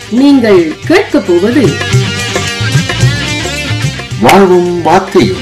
நீங்கள் கேட்கப் போவது வாழ்வும் வார்த்தையும்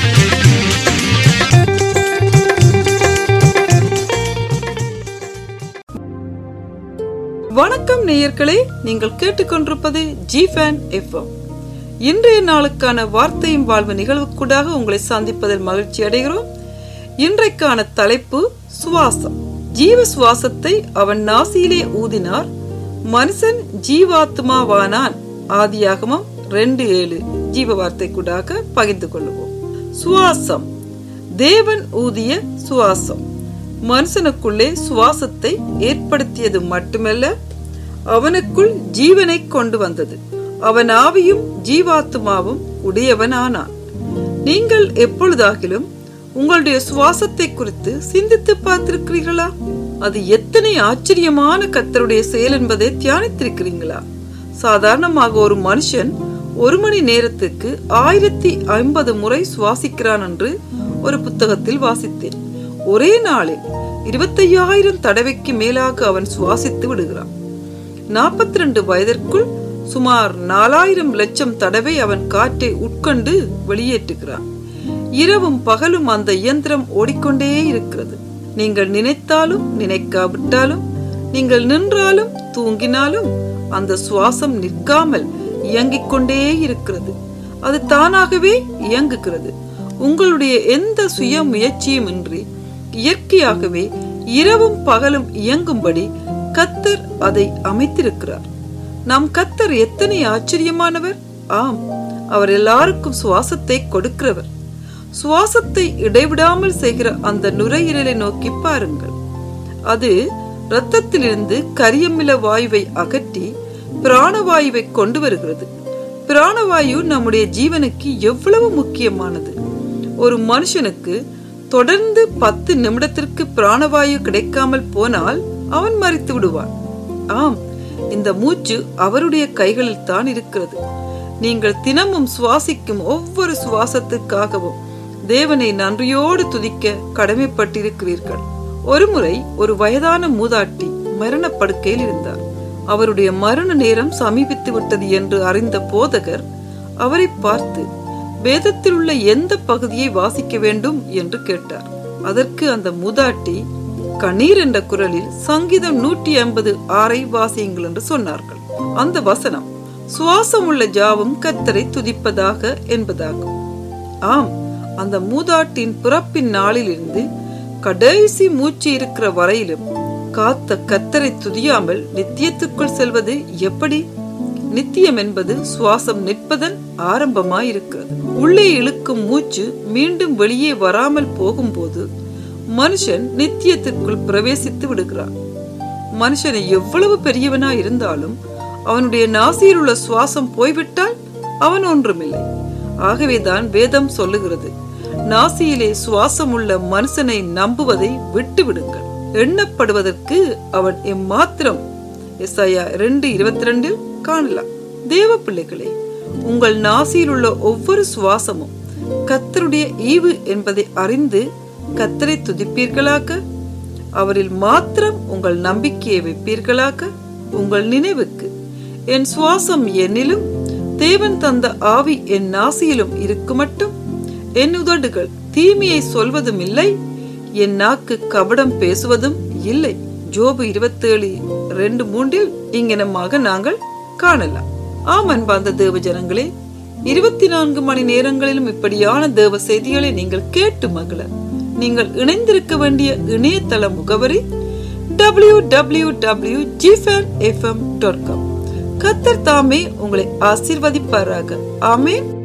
வணக்கம் நேயர்களே நீங்கள் கேட்டுக்கொண்டிருப்பது ஜி ஃபேன் எஃப்எம் இன்றைய நாளுக்கான வார்த்தையும் வாழ்வு நிகழ்வுக்கூடாக உங்களை சந்திப்பதில் மகிழ்ச்சி அடைகிறோம் இன்றைக்கான தலைப்பு சுவாசம் ஜீவ சுவாசத்தை அவன் நாசியிலே ஊதினார் மனுஷன் ஜீவாத்மாவானான் ஆதியாகமம் ரெண்டு ஏழு ஜீவ வார்த்தை கூடாக பகிர்ந்து கொள்ளுவோம் சுவாசம் தேவன் ஊதிய சுவாசம் மனுஷனுக்குள்ளே சுவாசத்தை ஏற்படுத்தியது மட்டுமல்ல அவனுக்குள் ஜீவனை கொண்டு வந்தது அவன் ஆவியும் ஜீவாத்மாவும் உடையவனானான் நீங்கள் எப்பொழுதாகிலும் உங்களுடைய சுவாசத்தை குறித்து சிந்தித்து பார்த்திருக்கிறீர்களா அது எத்தனை ஆச்சரியமான கத்தருடைய செயல் என்பதை தியானித்திருக்கிறீங்களா சாதாரணமாக ஒரு மனுஷன் ஒரு மணி நேரத்துக்கு ஆயிரத்தி ஐம்பது முறை சுவாசிக்கிறான் என்று ஒரு புத்தகத்தில் வாசித்தேன் ஒரே நாளில் இருபத்தையாயிரம் தடவைக்கு மேலாக அவன் சுவாசித்து விடுகிறான் நாற்பத்தி ரெண்டு வயதிற்குள் சுமார் நாலாயிரம் லட்சம் தடவை அவன் காற்றை உட்கொண்டு வெளியேற்றுகிறான் இரவும் பகலும் அந்த இயந்திரம் ஓடிக்கொண்டே இருக்கிறது நீங்கள் நினைத்தாலும் நினைக்காவிட்டாலும் நீங்கள் நின்றாலும் தூங்கினாலும் அந்த சுவாசம் நிற்காமல் இயங்கிக் கொண்டே இருக்கிறது அது தானாகவே இயங்குகிறது உங்களுடைய எந்த சுய முயற்சியும் இன்றி இயற்கையாகவே இரவும் பகலும் இயங்கும்படி கத்தர் அதை அமைத்திருக்கிறார் நம் கத்தர் எத்தனை ஆச்சரியமானவர் ஆம் அவர் எல்லாருக்கும் சுவாசத்தை கொடுக்கிறவர் சுவாசத்தை இடைவிடாமல் செய்கிற அந்த நுரையீரலை நோக்கி பாருங்கள் அது இரத்தத்திலிருந்து கரியமில வாயுவை அகற்றி பிராணவாயுவை கொண்டு வருகிறது பிராணவாயு நம்முடைய ஜீவனுக்கு எவ்வளவு முக்கியமானது ஒரு மனுஷனுக்கு தொடர்ந்து பத்து நிமிடத்திற்கு பிராணவாயு கிடைக்காமல் போனால் அவன் மறித்து விடுவான் ஆம் இந்த மூச்சு அவருடைய கைகளில் தான் இருக்கிறது நீங்கள் தினமும் சுவாசிக்கும் ஒவ்வொரு சுவாசத்துக்காகவும் தேவனை நன்றியோடு துதிக்க கடமைப்பட்டிருக்கிறீர்கள் ஒருமுறை ஒரு வயதான மூதாட்டி மரண படுக்கையில் இருந்தார் அவருடைய மரண நேரம் சமீபித்து விட்டது என்று அறிந்த போதகர் அவரை பார்த்து வேதத்தில் உள்ள எந்த பகுதியை வாசிக்க வேண்டும் என்று கேட்டார் அதற்கு அந்த மூதாட்டி கண்ணீர் என்ற குரலில் சங்கீதம் நூற்றி ஐம்பது ஆறை வாசியுங்கள் என்று சொன்னார்கள் அந்த வசனம் சுவாசம் உள்ள ஜாவும் கத்தரை துதிப்பதாக என்பதாகும் ஆம் அந்த மூதாட்டின் பிறப்பின் நாளிலிருந்து கடைசி மூச்சு இருக்கிற வரையிலும் காத்த கத்தரை துதியாமல் நித்தியத்துக்குள் செல்வது எப்படி நித்தியம் என்பது சுவாசம் நிற்பதன் ஆரம்பமாயிருக்கிறது உள்ளே இழுக்கும் மூச்சு மீண்டும் வெளியே வராமல் போகும்போது மனுஷன் நித்தியத்திற்குள் பிரவேசித்து விடுகிறான் மனுஷனை எவ்வளவு பெரியவனா இருந்தாலும் அவனுடைய நாசியில் உள்ள சுவாசம் போய்விட்டால் அவன் ஒன்றுமில்லை ஆகவேதான் வேதம் சொல்லுகிறது நாசியிலே சுவாசம் உள்ள மனுஷனை நம்புவதை விட்டு விடுங்கள் எண்ணப்படுவதற்கு அவன் எம்மாத்திரம் எஸ்ஐயா ரெண்டு இருபத்தி ரெண்டில் காணலாம் தேவ பிள்ளைகளே உங்கள் நாசியில் உள்ள ஒவ்வொரு சுவாசமும் கத்தருடைய ஈவு என்பதை அறிந்து கத்தரை துதிப்பீர்களாக அவரில் மாத்திரம் உங்கள் நம்பிக்கையை வைப்பீர்களாக உங்கள் நினைவுக்கு என் சுவாசம் என்னிலும் தேவன் தந்த ஆவி என் நாசியிலும் இருக்கு மட்டும் என் உதடுகள் தீமையை சொல்வதும் இல்லை என் நாக்கு கபடம் பேசுவதும் இல்லை ஜோபு இருபத்தேழு ரெண்டு மூன்றில் இங்கனமாக நாங்கள் காணலாம் ஆம் அன்பார்ந்த தேவ ஜனங்களே இருபத்தி நான்கு மணி நேரங்களிலும் இப்படியான தேவ செய்திகளை நீங்கள் கேட்டு மகள நீங்கள் இணைந்திருக்க வேண்டிய இணையதள முகவரி டபிள்யூ டபிள்யூ டபிள்யூ ஜிஃபேன் எஃப்எம் டாட் காம் கத்தர் தாமே உங்களை ஆசீர்வதிப்பாராக ஆமேன்